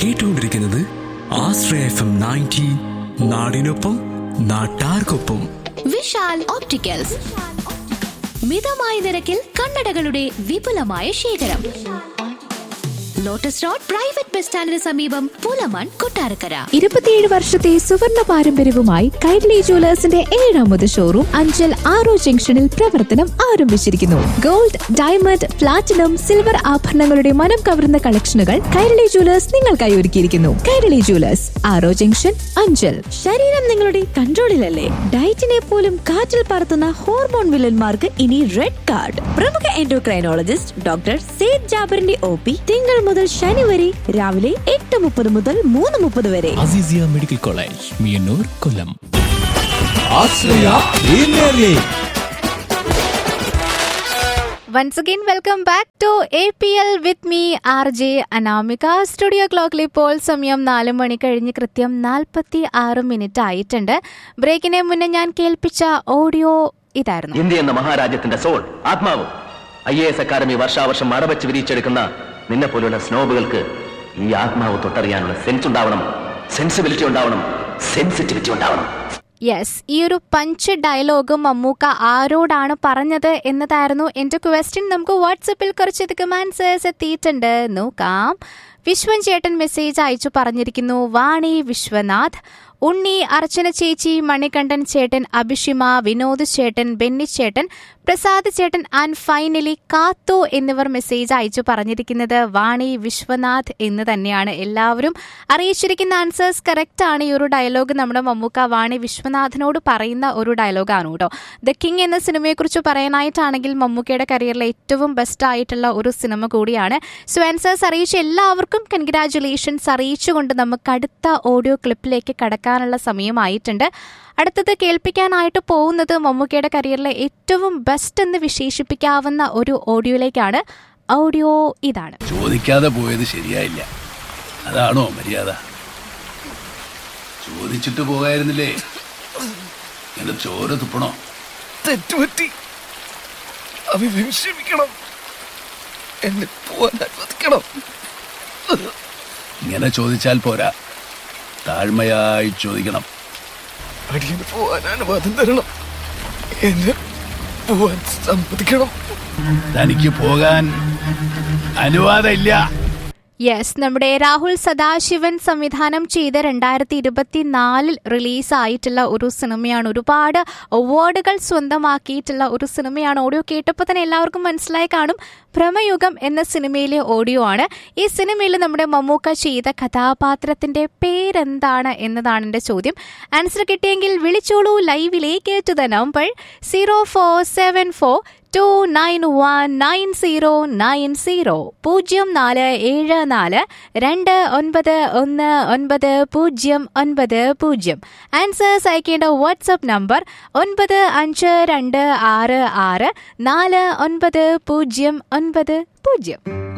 കേട്ടുകൊണ്ടിരിക്കുന്നത് ആശ്രയ F M ninety നാടിനൊപ്പം നാട്ടാർക്കൊപ്പം വിശാൽ ഓപ്റ്റിക്കൽസ് മിതമായ നിരക്കിൽ കണ്ണടകളുടെ വിപുലമായ ശേഖരം ലോട്ടസ് റോഡ് പ്രൈവറ്റ് ബസ് സ്റ്റാൻഡിന് സമീപം പൂലമൺ കൊട്ടാരക്കര ഇരുപത്തിയേഴ് വർഷത്തെ സുവർണ പാരമ്പര്യവുമായി കൈരളി ജുവലേഴ്സിന്റെ ഏഴാമത് ഷോറൂം അഞ്ചൽ ആറോ ജംഗ്ഷനിൽ പ്രവർത്തനം ആരംഭിച്ചിരിക്കുന്നു ഗോൾഡ് ഡയമണ്ട് പ്ലാറ്റിനം സിൽവർ ആഭരണങ്ങളുടെ മനം കവർന്ന കളക്ഷനുകൾ കൈരളി ജുവലേഴ്സ് നിങ്ങൾക്കായി ഒരുക്കിയിരിക്കുന്നു കൈരളി ജുവലേഴ്സ് ആറോ ജംഗ്ഷൻ അഞ്ചൽ ശരീരം നിങ്ങളുടെ കൺട്രോളിലല്ലേ ഡയറ്റിനെ പോലും കാറ്റിൽ പറത്തുന്ന ഹോർമോൺ വില്ലന്മാർക്ക് ഇനി റെഡ് കാർഡ് പ്രമുഖ എൻഡോക്രൈനോളജിസ്റ്റ് ഡോക്ടർ സെയ്ദ് ജാബറിന്റെ ഒ പി തിങ്കൾ മുതൽ ശനി വരെ രാവിലെ എട്ട് മുപ്പത് മുതൽ മൂന്ന് മുപ്പത് വരെ Azeezia medical college Meyyannoor Kollam once again welcome back to A P L with me R J Anamika studio ക്ലോക്കിൽ ഇപ്പോൾ സമയം നാല് മണി കഴിഞ്ഞ് കൃത്യം നാൽപ്പത്തി ആറ് മിനിറ്റ് ആയിട്ടുണ്ട് ബ്രേക്കിന് മുന്നേ ഞാൻ കേൾപ്പിച്ച ഓഡിയോ ഇതായിരുന്നു ഇന്ത്യ എന്ന മഹാരാജ്യത്തിന്റെ സോൾ ആത്മാവ് ഐ എ എസ് അക്കാദമി വർഷാവർഷം മറവച്ച് വിരിച്ചെടുക്കുന്ന നിന്നെ പോലുള്ള സ്നോബുകൾക്ക് ഈ ആത്മാവ് തൊട്ടറിയാനുള്ള സെൻസ് ഉണ്ടാവണം സെൻസിബിലിറ്റി ഉണ്ടാവണം സെൻസിറ്റിവിറ്റി ഉണ്ടാവണം യെസ് ഈ ഒരു പഞ്ച് ഡയലോഗ് മമ്മൂക്ക ആരോടാണ് പറഞ്ഞത് എന്നതായിരുന്നു എന്റെ ക്വസ്റ്റ്യൻ നമുക്ക് വാട്സപ്പിൽ കുറച്ചധികം ആൻസേഴ്സ് എത്തിയിട്ടുണ്ട് നോക്കാം വിശ്വൻ ചേട്ടൻ മെസ്സേജ് അയച്ചു പറഞ്ഞിരിക്കുന്നു വാണി വിശ്വനാഥ് ഉണ്ണി അർച്ചന ചേച്ചി മണികണ്ഠൻ ചേട്ടൻ അഭിഷിമ വിനോദ് ചേട്ടൻ ബെന്നി ചേട്ടൻ പ്രസാദ് ചേട്ടൻ ആൻഡ് ഫൈനലി കാത്തു എന്നിവർ മെസ്സേജ് അയച്ചു പറഞ്ഞിരിക്കുന്നത് വാണി വിശ്വനാഥ് എന്ന് തന്നെയാണ് എല്ലാവരും അറിയിച്ചിരിക്കുന്ന ആൻസേഴ്സ് കറക്റ്റ് ആണ് ഈ ഒരു ഡയലോഗ് നമ്മുടെ മമ്മൂക്ക വാണി വിശ്വനാഥിനോട് പറയുന്ന ഒരു ഡയലോഗാണ് കേട്ടോ ദ കിങ് എന്ന സിനിമയെക്കുറിച്ച് പറയാനായിട്ടാണെങ്കിൽ മമ്മൂക്കയുടെ കരിയറിലെ ഏറ്റവും ബെസ്റ്റ് ആയിട്ടുള്ള ഒരു സിനിമ കൂടിയാണ് സോ ആൻസേഴ്സ് അറിയിച്ച എല്ലാവർക്കും കൺഗ്രാറ്റുലേഷൻസ് അറിയിച്ചുകൊണ്ട് നമുക്ക് അടുത്ത ഓഡിയോ ക്ലിപ്പിലേക്ക് കടക്കാനുള്ള സമയമായിട്ടുണ്ട് അടുത്തത് കേൾപ്പിക്കാനായിട്ട് പോകുന്നത് മമ്മൂക്കയുടെ കരിയറിലെ ഏറ്റവും ബെസ്റ്റ് എന്ന് വിശേഷിപ്പിക്കാവുന്ന ഒരു ഓഡിയോയിലേക്കാണ് ഓഡിയോ ഇതാണ് ചോദിക്കാതെ പോയത് ശരിയായില്ല അതാണോ മര്യാദ ചോദിച്ചിട്ട് പോകായിരുന്നില്ലേ എന്റെ ചോര തുപ്പണോ തെറ്റുപറ്റി അഭിമുഖം ക്ഷമിക്കണം എന്നെ പോവാൻ അനുവദിക്കണം ഇങ്ങനെ ചോദിച്ചാൽ പോരാ താഴ്മയായി ചോദിക്കണം അടിയന് പോവാൻ അനുവാദം തരണം എന്നെ പോവാൻ സമ്മതിക്കണം തനിക്ക് പോകാൻ അനുവാദമില്ല യെസ് നമ്മുടെ രാഹുൽ സദാശിവൻ സംവിധാനം ചെയ്ത് രണ്ടായിരത്തി ഇരുപത്തിനാലിൽ റിലീസായിട്ടുള്ള ഒരു സിനിമയാണ് ഒരുപാട് അവാർഡുകൾ സ്വന്തമാക്കിയിട്ടുള്ള ഒരു സിനിമയാണ് ഓഡിയോ കേട്ടപ്പോൾ തന്നെ എല്ലാവർക്കും മനസ്സിലായി കാണും ഭ്രമയുഗം എന്ന സിനിമയിലെ ഓഡിയോ ആണ് ഈ സിനിമയിൽ നമ്മുടെ മമ്മൂക്ക ചെയ്ത കഥാപാത്രത്തിന്റെ പേരെന്താണ് എന്നതാണ് എൻ്റെ ചോദ്യം ആൻസർ കിട്ടിയെങ്കിൽ വിളിച്ചോളൂ ലൈവിലേക്ക് to the number zero four seven four two nine one nine zero nine zero പൂജ്യം നാല് ഏഴ് നാല് രണ്ട് ഒൻപത് ഒന്ന് ഒൻപത് പൂജ്യം ഒൻപത് പൂജ്യം ആൻസേഴ്സ് അയക്കേണ്ട വാട്സപ്പ് നമ്പർ ഒൻപത് അഞ്ച് രണ്ട് ആറ് ആറ് നാല് ഒൻപത് പൂജ്യം ഒൻപത് പൂജ്യം